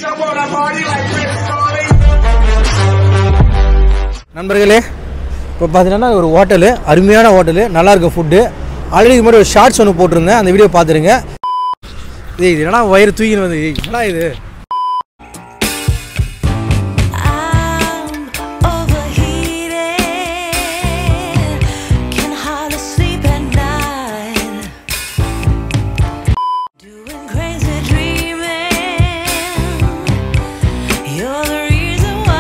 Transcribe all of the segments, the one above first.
நண்பர்களே இப்போ பார்த்தீங்கன்னா ஒரு ஹோட்டலு அருமையான ஹோட்டலு நல்லா இருக்க ஃபுட்டு ஆல்ரெடி இது மாதிரி ஒரு ஷார்ட்ஸ் ஒன்று போட்டிருந்தேன் அந்த வீடியோ பார்த்துருங்க இது இது என்னடா வயிறு தூக்கின்னு வந்து ஏய், என்னடா இது I'm overheated, can hardly sleep at night. Doing crazy dreaming, you're the reason why.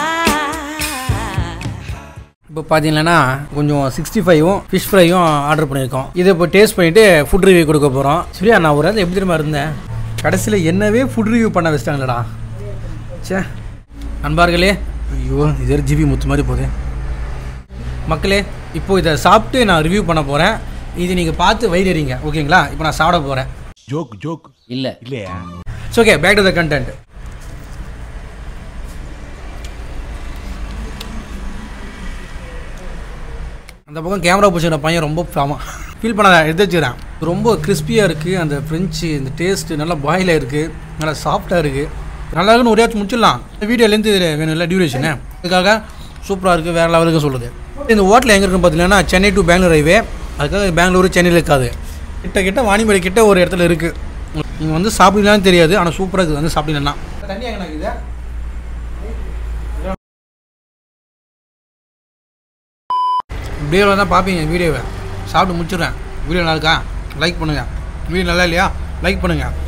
இப்போ பார்த்தீங்கன்னா கொஞ்சம் சிக்ஸ்டி ஃபைவும் ஃபிஷ் ஃப்ரையும் ஆர்டர் பண்ணியிருக்கோம் இதை இப்போ டேஸ்ட் பண்ணிவிட்டு ஃபுட் ரிவ்யூ கொடுக்க போகிறோம் சரியா நான் ஒரு இடத்துல எப்படி தெரியுமா இருந்தேன் கடைசியில் என்னவே ஃபுட் ரிவ்யூ பண்ண வச்சிட்டாங்களடா சே நண்பர்களே ஐயோ இது ஜிபி முத்து மாதிரி போகுது மக்களே இப்போ இதை சாப்பிட்டு நான் ரிவ்யூ பண்ண போகிறேன் இது நீங்கள் பார்த்து வயிறு எறிங்க ஓகேங்களா இப்போ நான் சாப்பிட போகிறேன் ஜோக் ஜோக் இல்ல இல்லையா it's okay back to the content அந்த பக்கம் கேமரா பிடிச்சிக்கிற பையன் ரொம்ப ஃபேமா ஃபீல் பண்ணாத எடுத்து வச்சுக்கிறேன் ரொம்ப கிறிஸ்பியாக இருக்குது அந்த ஃப்ரெஞ்சு இந்த டேஸ்ட்டு நல்லா பாயில் இருக்குது நல்லா சாஃப்டாக இருக்குது நல்லா இருக்குன்னு ஒரே முடிச்சிடலாம் வீடியோ லென்த்து வேணும் இல்லை டியூரேஷனு அதுக்காக சூப்பராக இருக்குது வேறு லெவலுக்கு சொல்லுது இந்த ஹோட்டல் எங்கே இருக்குன்னு பார்த்தீங்கன்னா சென்னை டு பெங்களூர் ஹைவே அதுக்காக பெங்களூர் சென்னையில் இருக்காது கிட்ட கிட்ட வாணிமலை கிட்ட ஒரு இடத்துல இருக்குது நீங்கள் வந்து சாப்பிடலான்னு தெரியாது ஆனால் சூப்பராக இருக்குது வந்து சாப்பிடலாம் தண்ணி எங்கே இருக்குது இப்படியே தான் பார்ப்பீங்க வீடியோவை சாப்பிட்டு முடிச்சிடுறேன் வீடியோ நல்லா இருக்கா லைக் பண்ணுங்கள் வீடியோ நல்லா இல்லையா லைக் பண்ணுங்கள்